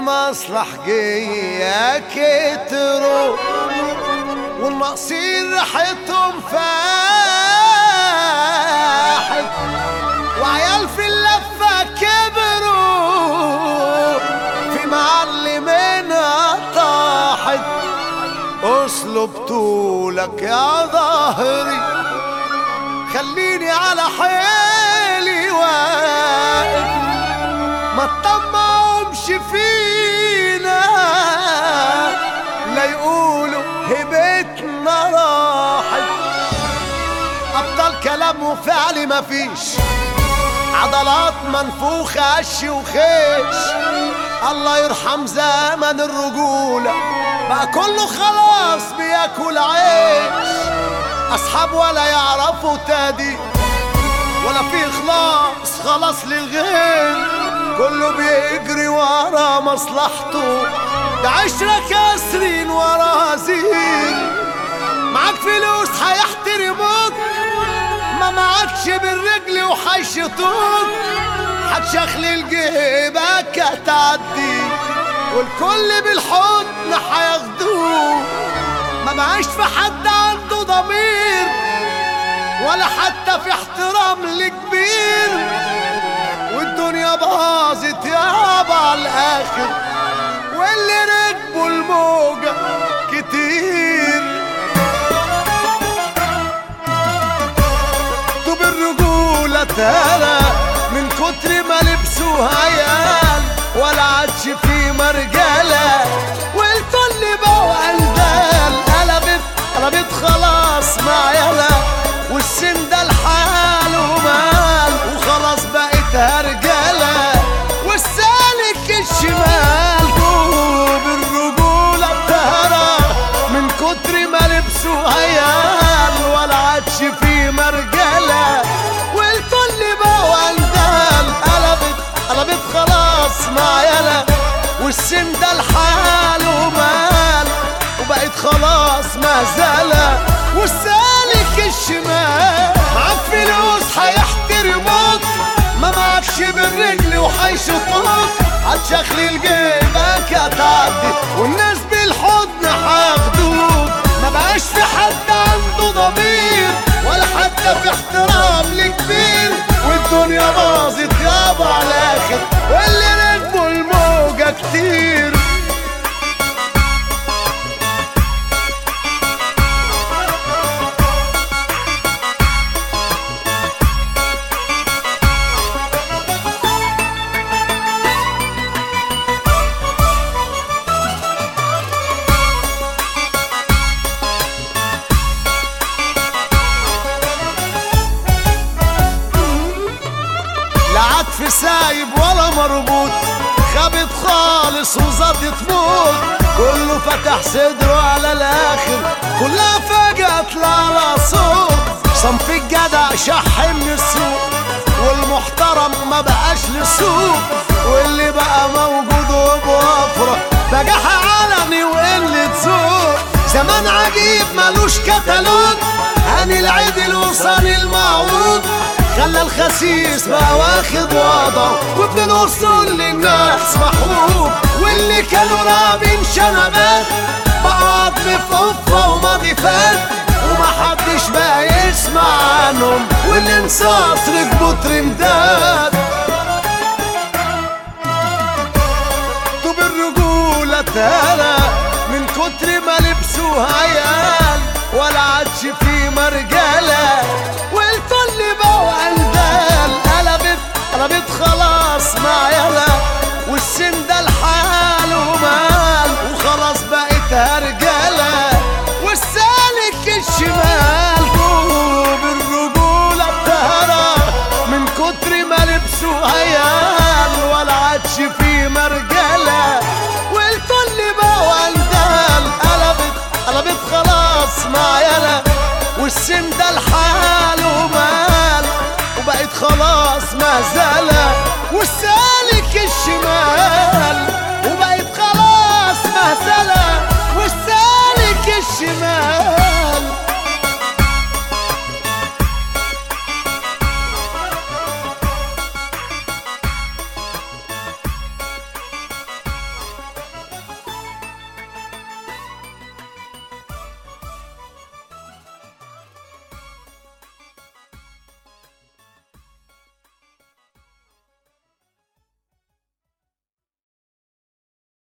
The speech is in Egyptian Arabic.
المصلحجية كتروا والناقصين ريحتهم فاحت وعيال في اللفة كبروا في معلمنا طاحت اسلب طولك يا ظهري خليني على حيلي واقف ما تطمعهمش فينا لا يقولوا هبتنا راحت ابطال كلام وفعل مفيش عضلات منفوخة قش وخيش الله يرحم زمن الرجولة بقى كله خلاص بياكل عيش أصحاب ولا يعرفوا تادي ولا في إخلاص خلاص للغير كله بيجري ورا مصلحته ده عشرة كاسرين ورا زين معاك فلوس هيحترموك ما معكش بالرجل وحيشطوك هتشخلل جيبك هتعدي والكل بالحضن هياخدوك ما معيش في حد عنده ضمير ولا حتى في احترام لكبير والدنيا باظت يابا على الاخر واللي ركبوا الموجة كتير طوب الرجولة ترى من كتر ما لبسوا عيال ولا عادش في مرجلة والكل بقوا قلبال قلبت قلبت خلاص مع يلا والسن ده الحال ومال وخلاص بقت هرجلة والسالك الشمال طوب الرجولة بتهرى من كتر ما لبسوا عيال ولا عادش في مرجلة والكل بقوا قلبال قلبت قلبت خلاص مع يلا والسن ده الحال ومال وبقت خلاص مهزلة والسالك الشمال معاك فلوس هيحترموك ما معكش بالرجل وحيشطوك هتشخلل جيبك هتعدي والناس بالحضن هياخدوك ما بقاش في حد عنده ضمير ولا حتى في احترام لكبير والدنيا باظت يابا على الاخر واللي ركبوا الموجة كتير لا عطف سايب ولا مربوط خابت خالص وزادت موت كله فتح صدره على الاخر كلها فجأة طلع على صوت صنف الجدع شح من السوق والمحترم ما بقاش للسوق واللي بقى موجود وبوفرة بجاح علني وقلة ذوق زمان عجيب ملوش كتالوج هاني العدل وصاني المعروض خلى الخسيس بقى واخد وضعه وابن الوصول للناس محبوب واللي كانوا رابين شنبات بقى عظم في قفة وماضي فات ومحدش بقى يسمع عنهم واللي انصاص ركبوا ترندات طوب الرجولة ترى من كتر ما لبسوا عيال ولا عادش في مرجلة والكل بقوا قلبال قلبت قلبت خلاص مع يلا والسن ده الحال ومال وخلاص بقت هرجلة والسالك الشمال طوب الرجولة بتهرى من كتر ما لبسوا عيال ولا عادش في مرجلة والكل بقوا قلبال قلبت قلبت خلاص مع يلا والسن ده الحال ومال وبقت خلاص مهزلة والسالك الشمال